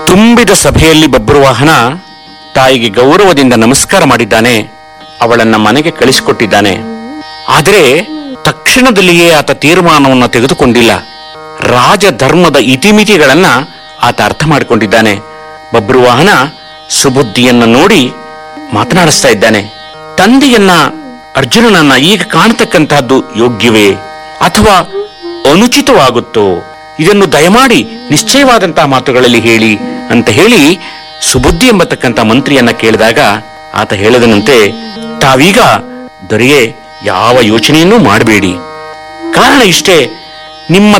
ತುಂಬಿದ ಸಭೆಯಲ್ಲಿ ಬಬ್ರುವಾಹನ ತಾಯಿಗೆ ಗೌರವದಿಂದ ನಮಸ್ಕಾರ ಮಾಡಿದ್ದಾನೆ ಅವಳನ್ನ ಮನೆಗೆ ಕಳಿಸಿಕೊಟ್ಟಿದ್ದಾನೆ ಆದರೆ ತಕ್ಷಣದಲ್ಲಿಯೇ ಆತ ತೀರ್ಮಾನವನ್ನು ತೆಗೆದುಕೊಂಡಿಲ್ಲ ರಾಜಧರ್ಮದ ಇತಿಮಿತಿಗಳನ್ನ ಆತ ಅರ್ಥ ಮಾಡಿಕೊಂಡಿದ್ದಾನೆ ಬಬ್ರುವಾಹನ ಸುಬುದ್ಧಿಯನ್ನ ನೋಡಿ ಮಾತನಾಡಿಸ್ತಾ ಇದ್ದಾನೆ ತಂದೆಯನ್ನ ಅರ್ಜುನನನ್ನ ಈಗ ಕಾಣತಕ್ಕಂತಹದ್ದು ಯೋಗ್ಯವೇ ಅಥವಾ ಅನುಚಿತವಾಗುತ್ತೋ ಇದನ್ನು ದಯಮಾಡಿ ನಿಶ್ಚಯವಾದಂತಹ ಮಾತುಗಳಲ್ಲಿ ಹೇಳಿ ಅಂತ ಹೇಳಿ ಸುಬುದ್ಧಿ ಎಂಬತಕ್ಕಂಥ ಮಂತ್ರಿಯನ್ನ ಕೇಳಿದಾಗ ಆತ ಹೇಳಿದನಂತೆ ತಾವೀಗ ದೊರೆಯೇ ಯಾವ ಯೋಚನೆಯನ್ನೂ ಮಾಡಬೇಡಿ ಕಾರಣ ಇಷ್ಟೇ ನಿಮ್ಮ